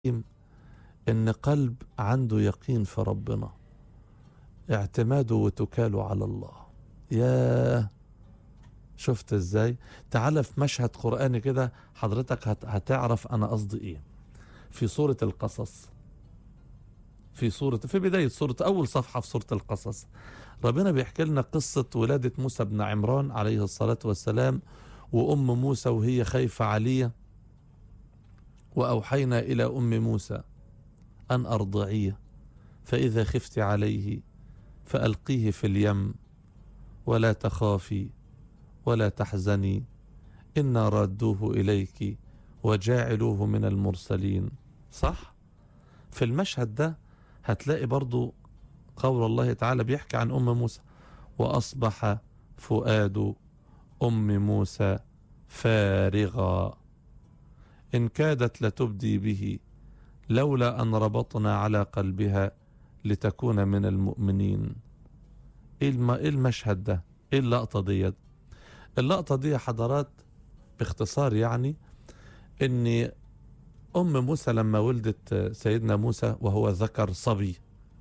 ان قلب عنده يقين في ربنا اعتماده وتكاله على الله يا شفت ازاي تعال في مشهد قرآني كده حضرتك هت- هتعرف انا قصدي ايه في سورة القصص في سورة في بداية سورة أول صفحة في سورة القصص ربنا بيحكي لنا قصة ولادة موسى بن عمران عليه الصلاة والسلام وأم موسى وهي خايفة عليه وأوحينا إلى أم موسى أن أرضعيه فإذا خفت عليه فألقيه في اليم ولا تخافي ولا تحزني إنا رادوه إليك وجاعلوه من المرسلين صح؟ في المشهد ده هتلاقي برضو قول الله تعالى بيحكي عن أم موسى وأصبح فؤاد أم موسى فارغا إن كادت لتبدي به لولا أن ربطنا على قلبها لتكون من المؤمنين إيه الم- إيه المشهد ده إيه اللقطة دي اللقطة دي يا حضرات باختصار يعني إن أم موسى لما ولدت سيدنا موسى وهو ذكر صبي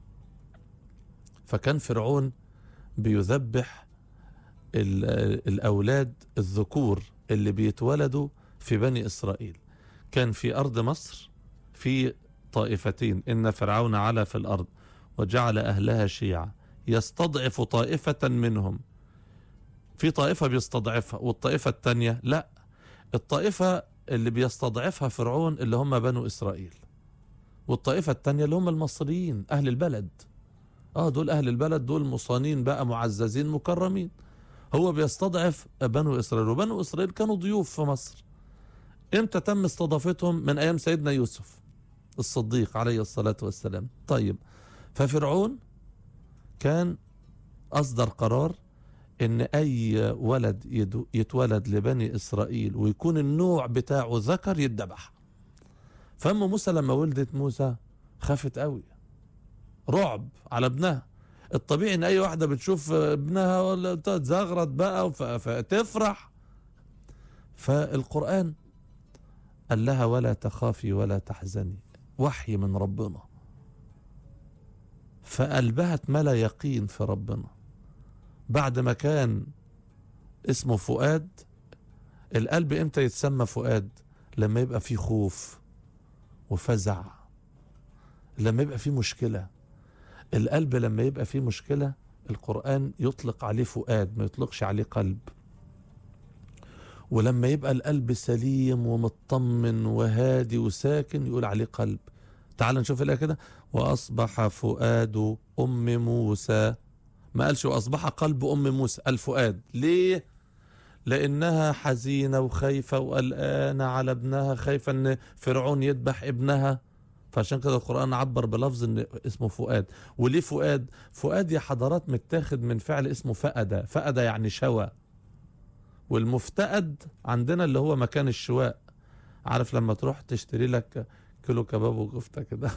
فكان فرعون بيذبح ال- الأولاد الذكور اللي بيتولدوا في بني إسرائيل كان في أرض مصر في طائفتين إن فرعون علا في الأرض وجعل أهلها شيعا يستضعف طائفة منهم في طائفة بيستضعفها والطائفة التانية لا الطائفة اللي بيستضعفها فرعون اللي هم بنو إسرائيل والطائفة التانية اللي هم المصريين أهل البلد اه دول أهل البلد دول مصانين بقى معززين مكرمين هو بيستضعف بنو إسرائيل وبنو إسرائيل كانوا ضيوف في مصر امتى تم استضافتهم من أيام سيدنا يوسف الصديق عليه الصلاة والسلام طيب ففرعون كان أصدر قرار ان اي ولد يدو- يتولد لبني اسرائيل ويكون النوع بتاعه ذكر يتذبح فام موسى لما ولدت موسى خافت قوي رعب على ابنها الطبيعي ان اي واحده بتشوف ابنها ولا تزغرط بقى ف- فتفرح فالقران قال لها ولا تخافي ولا تحزني وحي من ربنا فقلبها اتملى يقين في ربنا بعد ما كان اسمه فؤاد القلب امتى يتسمى فؤاد لما يبقى فيه خوف وفزع لما يبقى فيه مشكلة القلب لما يبقى فيه مشكلة القرآن يطلق عليه فؤاد ما يطلقش عليه قلب ولما يبقى القلب سليم ومطمن وهادي وساكن يقول عليه قلب تعال نشوف الآية كده وأصبح فؤاد أم موسى ما قالش واصبح قلب ام موسى الفؤاد ليه لانها حزينه وخايفه وقلقانه على ابنها خايفه ان فرعون يذبح ابنها فعشان كده القران عبر بلفظ ان اسمه فؤاد وليه فؤاد فؤاد يا حضرات متاخد من فعل اسمه فأد فأد يعني شوى والمفتقد عندنا اللي هو مكان الشواء عارف لما تروح تشتري لك كيلو كباب وكفته كده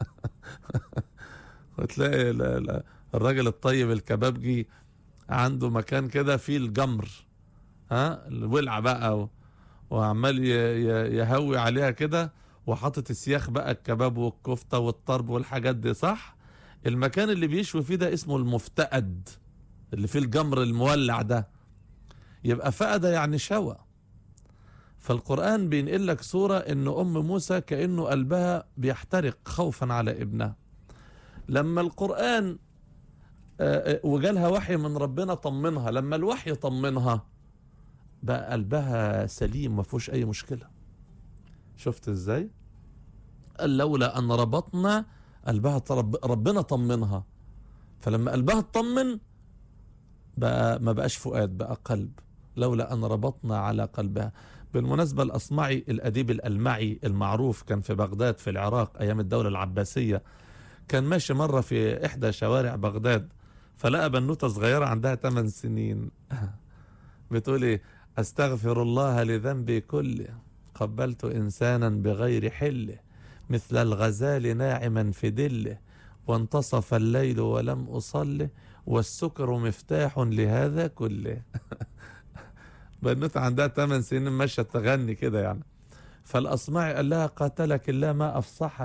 وتلاقي لا لا الراجل الطيب الكبابجي عنده مكان كده فيه الجمر ها الولعه بقى و... وعمال ي... ي... يهوي عليها كده وحاطط السياخ بقى الكباب والكفته والطرب والحاجات دي صح المكان اللي بيشوي فيه ده اسمه المفتقد اللي فيه الجمر المولع ده يبقى فقد يعني شوى فالقرآن بينقل لك صورة ان ام موسى كأنه قلبها بيحترق خوفا على ابنها لما القرآن آه، آه، وجالها وحي من ربنا طمنها لما الوحي طمنها بقى قلبها سليم ما فيهوش اي مشكله شفت ازاي قال لولا ان ربطنا قلبها طرب ربنا طمنها فلما قلبها اطمن بقى ما بقاش فؤاد بقى قلب لولا ان ربطنا على قلبها بالمناسبة الأصمعي الأديب الألمعي المعروف كان في بغداد في العراق أيام الدولة العباسية كان ماشي مرة في إحدى شوارع بغداد فلقى بنوتة صغيرة عندها 8 سنين بتقول إيه أستغفر الله لذنبي كله قبلت إنسانا بغير حله مثل الغزال ناعما في دله وانتصف الليل ولم أصله والسكر مفتاح لهذا كله بنوتة عندها 8 سنين ماشية تغني كده يعني فالأصمعي قال لها قاتلك الله ما أفصحك